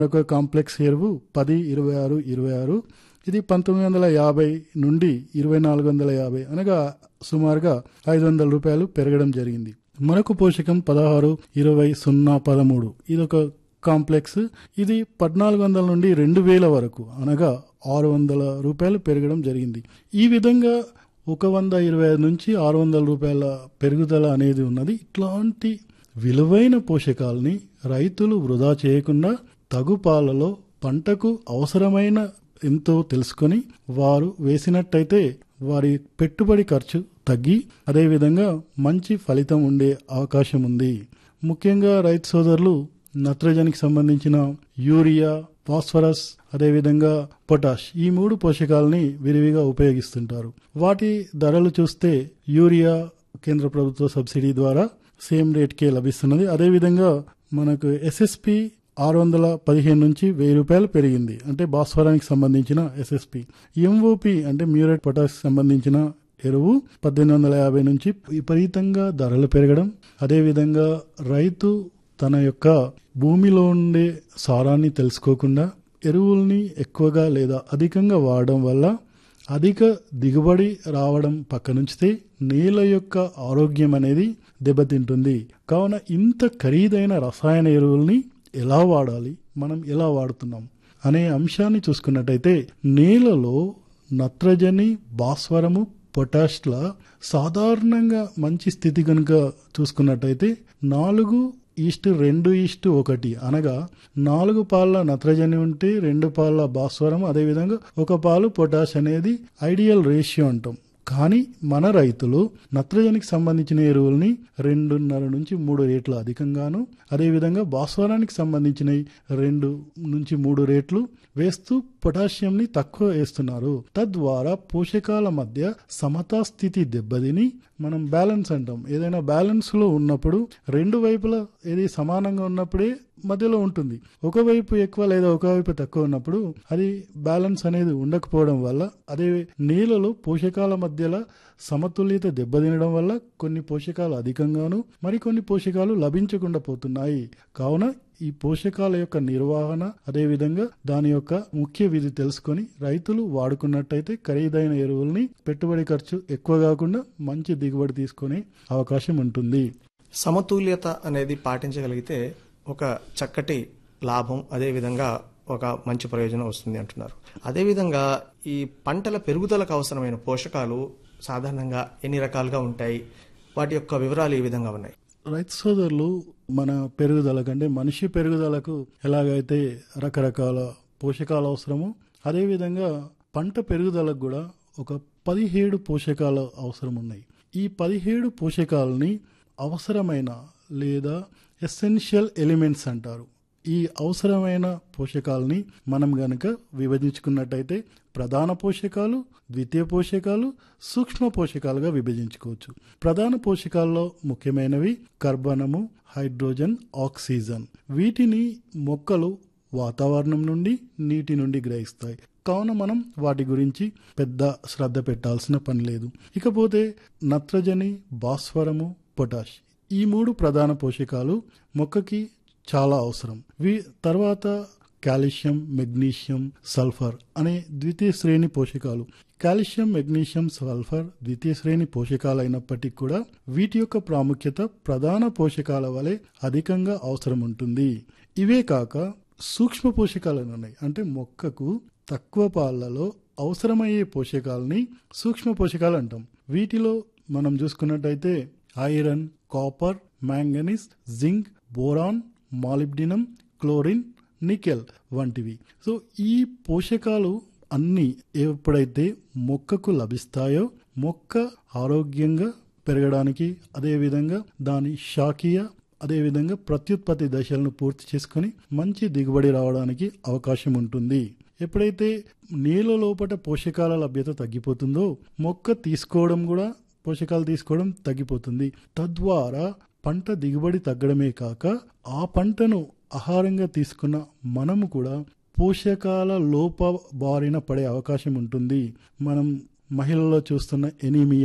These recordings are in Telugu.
ఒక కాంప్లెక్స్ ఎరువు పది ఇరవై ఆరు ఇరవై ఆరు ఇది పంతొమ్మిది వందల యాభై నుండి ఇరవై నాలుగు వందల యాభై అనగా సుమారుగా ఐదు వందల రూపాయలు పెరగడం జరిగింది మరొక పోషకం పదహారు ఇరవై సున్నా పదమూడు ఇది ఒక కాంప్లెక్స్ ఇది పద్నాలుగు వందల నుండి రెండు వేల వరకు అనగా ఆరు వందల రూపాయలు పెరగడం జరిగింది ఈ విధంగా ఒక వంద ఇరవై ఐదు నుంచి ఆరు వందల రూపాయల పెరుగుదల అనేది ఉన్నది ఇట్లాంటి విలువైన పోషకాలని రైతులు వృధా చేయకుండా తగు పాలలో పంటకు అవసరమైన ఎంతో తెలుసుకొని వారు వేసినట్టయితే వారి పెట్టుబడి ఖర్చు తగ్గి అదేవిధంగా మంచి ఫలితం ఉండే అవకాశం ఉంది ముఖ్యంగా రైతు సోదరులు నత్రజనికి సంబంధించిన యూరియా ఫాస్ఫరస్ అదేవిధంగా పొటాష్ ఈ మూడు పోషకాలని విరివిగా ఉపయోగిస్తుంటారు వాటి ధరలు చూస్తే యూరియా కేంద్ర ప్రభుత్వ సబ్సిడీ ద్వారా సేమ్ రేట్కే లభిస్తున్నది అదేవిధంగా మనకు ఎస్ఎస్పి ఆరు వందల పదిహేను నుంచి వెయ్యి రూపాయలు పెరిగింది అంటే భాస్వరానికి సంబంధించిన ఎస్ఎస్పి ఎంఓపి అంటే మ్యూరేట్ పొటాష్ సంబంధించిన ఎరువు పద్దెనిమిది వందల యాభై నుంచి విపరీతంగా ధరలు పెరగడం అదేవిధంగా రైతు తన యొక్క భూమిలో ఉండే సారాన్ని తెలుసుకోకుండా ఎరువుల్ని ఎక్కువగా లేదా అధికంగా వాడడం వల్ల అధిక దిగుబడి రావడం పక్కనుంచితే నేల యొక్క ఆరోగ్యం అనేది దెబ్బతింటుంది కావున ఇంత ఖరీదైన రసాయన ఎరువుల్ని ఎలా వాడాలి మనం ఎలా వాడుతున్నాం అనే అంశాన్ని చూసుకున్నట్టయితే నేలలో నత్రజని భాస్వరము పొటాష్ల సాధారణంగా మంచి స్థితి కనుక చూసుకున్నట్టయితే నాలుగు ఈస్ట్ రెండు ఈస్ట్ ఒకటి అనగా నాలుగు పాల నత్రజని ఉంటే రెండు పాల భాస్వరం అదేవిధంగా ఒక పాలు పొటాష్ అనేది ఐడియల్ రేషియో అంటాం కానీ మన రైతులు నత్రజనికి సంబంధించిన ఎరువుల్ని రెండున్నర నుంచి మూడు రేట్లు అధికంగాను అదేవిధంగా భాస్వరానికి సంబంధించిన రెండు నుంచి మూడు రేట్లు వేస్తూ పొటాషియంని తక్కువ వేస్తున్నారు తద్వారా పోషకాల మధ్య సమతా స్థితి దెబ్బతిని మనం బ్యాలెన్స్ అంటాం ఏదైనా బ్యాలెన్స్ లో ఉన్నప్పుడు రెండు వైపులా ఏది సమానంగా ఉన్నప్పుడే మధ్యలో ఉంటుంది ఒకవైపు ఎక్కువ లేదా ఒకవైపు తక్కువ ఉన్నప్పుడు అది బ్యాలెన్స్ అనేది ఉండకపోవడం వల్ల అదే నీళ్ళలో పోషకాల మధ్యలో సమతుల్యత దెబ్బతినడం వల్ల కొన్ని పోషకాలు అధికంగాను మరికొన్ని పోషకాలు లభించకుండా పోతున్నాయి కావున ఈ పోషకాల యొక్క నిర్వహణ అదేవిధంగా దాని యొక్క ముఖ్య విధి తెలుసుకొని రైతులు వాడుకున్నట్టయితే ఖరీదైన ఎరువుల్ని పెట్టుబడి ఖర్చు ఎక్కువ కాకుండా మంచి దిగుబడి తీసుకునే అవకాశం ఉంటుంది సమతుల్యత అనేది పాటించగలిగితే ఒక చక్కటి లాభం అదేవిధంగా ఒక మంచి ప్రయోజనం వస్తుంది అంటున్నారు అదేవిధంగా ఈ పంటల పెరుగుదలకు అవసరమైన పోషకాలు సాధారణంగా ఎన్ని రకాలుగా ఉంటాయి వాటి యొక్క వివరాలు ఈ విధంగా ఉన్నాయి రైతు సోదరులు మన పెరుగుదల కంటే మనిషి పెరుగుదలకు ఎలాగైతే రకరకాల పోషకాలు అవసరమో అదేవిధంగా పంట పెరుగుదలకు కూడా ఒక పదిహేడు పోషకాలు అవసరం ఉన్నాయి ఈ పదిహేడు పోషకాలని అవసరమైన లేదా ఎసెన్షియల్ ఎలిమెంట్స్ అంటారు ఈ అవసరమైన పోషకాలని మనం గనక విభజించుకున్నట్టయితే ప్రధాన పోషకాలు ద్వితీయ పోషకాలు సూక్ష్మ పోషకాలుగా విభజించుకోవచ్చు ప్రధాన పోషకాల్లో ముఖ్యమైనవి కర్బనము హైడ్రోజన్ ఆక్సిజన్ వీటిని మొక్కలు వాతావరణం నుండి నీటి నుండి గ్రహిస్తాయి కావున మనం వాటి గురించి పెద్ద శ్రద్ధ పెట్టాల్సిన పని లేదు ఇకపోతే నత్రజని భాస్వరము పొటాష్ ఈ మూడు ప్రధాన పోషకాలు మొక్కకి చాలా అవసరం వీ తర్వాత కాల్షియం మెగ్నీషియం సల్ఫర్ అనే ద్వితీయ శ్రేణి పోషకాలు కాల్షియం మెగ్నీషియం సల్ఫర్ ద్వితీయ శ్రేణి పోషకాలు అయినప్పటికీ కూడా వీటి యొక్క ప్రాముఖ్యత ప్రధాన పోషకాల వలె అధికంగా అవసరం ఉంటుంది ఇవే కాక సూక్ష్మ పోషకాలు ఉన్నాయి అంటే మొక్కకు తక్కువ పాలలో అవసరమయ్యే పోషకాలని సూక్ష్మ పోషకాలు అంటాం వీటిలో మనం చూసుకున్నట్టయితే iron copper manganese zinc boron molybdenum chlorine nickel వంటివి సో ఈ పోషకాలు అన్ని ఎప్పుడైతే మొక్కకు లభిస్తాయో మొక్క ఆరోగ్యంగా పెరగడానికి అదేవిధంగా దాని శాఖీయ అదేవిధంగా ప్రత్యుత్పత్తి దశలను పూర్తి చేసుకుని మంచి దిగుబడి రావడానికి అవకాశం ఉంటుంది ఎప్పుడైతే నీళ్ళ లోపల పోషకాల లభ్యత తగ్గిపోతుందో మొక్క తీసుకోవడం కూడా పోషకాలు తీసుకోవడం తగ్గిపోతుంది తద్వారా పంట దిగుబడి తగ్గడమే కాక ఆ పంటను ఆహారంగా తీసుకున్న మనము కూడా పోషకాల లోప బారిన పడే అవకాశం ఉంటుంది మనం మహిళల్లో చూస్తున్న ఎనీమియా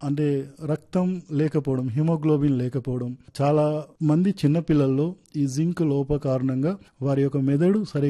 అంటే రక్తం లేకపోవడం హిమోగ్లోబిన్ లేకపోవడం చాలా మంది చిన్నపిల్లల్లో ఈ జింక్ లోప కారణంగా వారి యొక్క మెదడు సరిగా